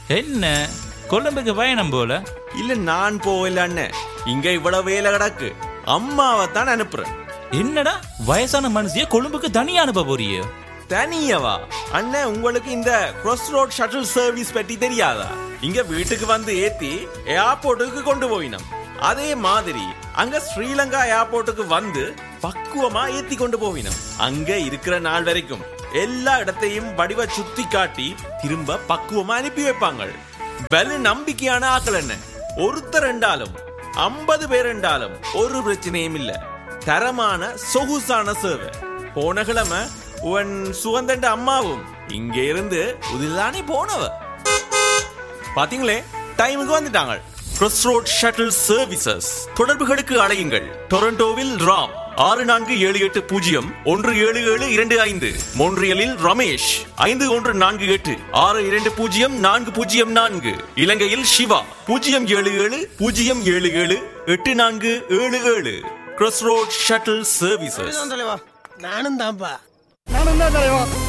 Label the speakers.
Speaker 1: என்ன கொழும்புக்கு பயணம் போல
Speaker 2: இல்ல நான் போகல அண்ணன் இங்க இவ்வளவு வேலை கிடக்கு அம்மாவை தான் அனுப்புறேன்
Speaker 1: என்னடா வயசான மனுஷிய கொழும்புக்கு தனியா அனுப்ப போறியே
Speaker 2: தனியவா அண்ணன் உங்களுக்கு இந்த cross ரோட் ஷட்டில் சர்வீஸ் பற்றி தெரியாதா இங்க வீட்டுக்கு வந்து ஏத்தி ஏர்போர்ட்டுக்கு கொண்டு போயினோம் அதே மாதிரி அங்க ஸ்ரீலங்கா ஏர்போர்ட்டுக்கு வந்து பக்குவமா ஏத்தி கொண்டு போவினோம் அங்க இருக்கிற நாள் வரைக்கும் எல்லா இடத்தையும் வடிவ சுத்தி காட்டி திரும்ப பக்குவமா அனுப்பி வைப்பாங்க வலு நம்பிக்கையான ஆக்கள் என்ன ஒருத்தர் ரெண்டாலும் ஐம்பது பேர் ரெண்டாலும் ஒரு பிரச்சனையும் இல்ல தரமான சொகுசான சேவை போன கிழமை உன் சுகந்தண்ட அம்மாவும் இங்க இருந்து உதில்தானே போனவ பாத்தீங்களே டைமுக்கு வந்துட்டாங்க cross ரோட் ஷட்டில் சர்வீசஸ் தொடர்புகளுக்கு அழையுங்கள் டொரண்டோவில் ராம் ஆறு நான்கு ஏழு எட்டு பூஜ்ஜியம் ஒன்று ஏழு ஏழு இரண்டு ஐந்து மோன்றியலில் ரமேஷ் ஐந்து ஒன்று நான்கு எட்டு ஆறு இரண்டு பூஜ்ஜியம் நான்கு பூஜ்ஜியம் நான்கு இலங்கையில் சிவா பூஜ்ஜியம் ஏழு ஏழு பூஜ்ஜியம் ஏழு ஏழு எட்டு நான்கு ஏழு ஏழு cross ரோட் ஷட்டில் சர்வீசஸ்
Speaker 3: தலைவா நானும் தான்ப்பா
Speaker 4: நானும் தான் தலைவா